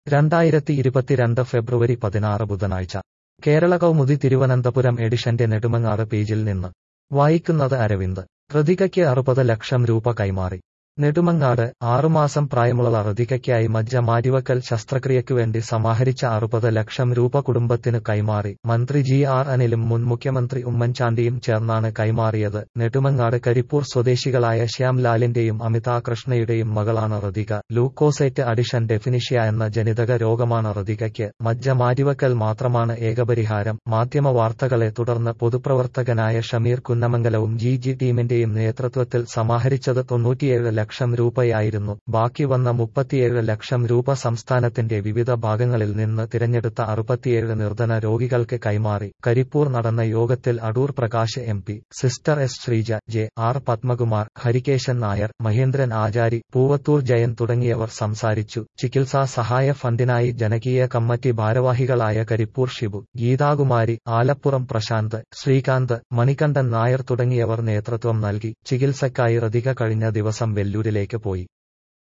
രണ്ടായിരത്തി ഇരുപത്തിരണ്ട് ഫെബ്രുവരി പതിനാറ് ബുധനാഴ്ച കേരള കൗമുദി തിരുവനന്തപുരം എഡിഷന്റെ നെടുമങ്ങാട് പേജിൽ നിന്ന് വായിക്കുന്നത് അരവിന്ദ് ഋതികയ്ക്ക് അറുപത് ലക്ഷം രൂപ കൈമാറി നെടുമങ്ങാട് ആറുമാസം പ്രായമുള്ള ഋതികയ്ക്കായി മജ്ജ മാറ്റിവക്കൽ ശസ്ത്രക്രിയയ്ക്കുവേണ്ടി സമാഹരിച്ച അറുപത് ലക്ഷം രൂപ കുടുംബത്തിന് കൈമാറി മന്ത്രി ജി ആർ അനിലും മുൻ മുഖ്യമന്ത്രി ഉമ്മൻചാണ്ടിയും ചേർന്നാണ് കൈമാറിയത് നെടുമങ്ങാട് കരിപ്പൂർ സ്വദേശികളായ ശ്യാംലാലിന്റെയും അമിതാ കൃഷ്ണയുടെയും മകളാണ് ഋതിക ലൂക്കോസൈറ്റ് അഡിഷൻ ഡെഫിനിഷ്യ എന്ന ജനിതക രോഗമാണ് ഋതികയ്ക്ക് മജ്ജ മാറ്റിവക്കൽ മാത്രമാണ് ഏകപരിഹാരം മാധ്യമ വാർത്തകളെ തുടർന്ന് പൊതുപ്രവർത്തകനായ ഷമീർ കുന്നമംഗലവും ജി ജി ടീമിന്റെയും നേതൃത്വത്തിൽ സമാഹരിച്ചത് തൊണ്ണൂറ്റിയേഴ് ലക്ഷം രൂപയായിരുന്നു ബാക്കി വന്ന മുപ്പത്തിയേഴ് ലക്ഷം രൂപ സംസ്ഥാനത്തിന്റെ വിവിധ ഭാഗങ്ങളിൽ നിന്ന് തിരഞ്ഞെടുത്ത അറുപത്തിയേഴ് നിർധന രോഗികൾക്ക് കൈമാറി കരിപ്പൂർ നടന്ന യോഗത്തിൽ Adoor Prakash M P sister S Sreeja J R Padmakumar Harikesan Nair Mahendran Achari Poovathur Jayan തുടങ്ങിയവർ സംസാരിച്ചു ചികിത്സാ സഹായ ഫണ്ടിനായി ജനകീയ കമ്മിറ്റി ഭാരവാഹികളായ കരിപ്പൂർ ഷിബു ഗീതാകുമാരി ആലപ്പുറം പ്രശാന്ത് ശ്രീകാന്ത് മണികണ്ഠൻ നായർ തുടങ്ങിയവർ നേതൃത്വം നൽകി ചികിത്സയ്ക്കായി റതിക കഴിഞ്ഞ ദിവസം വെല്ലൂരിലേക്ക് പോയി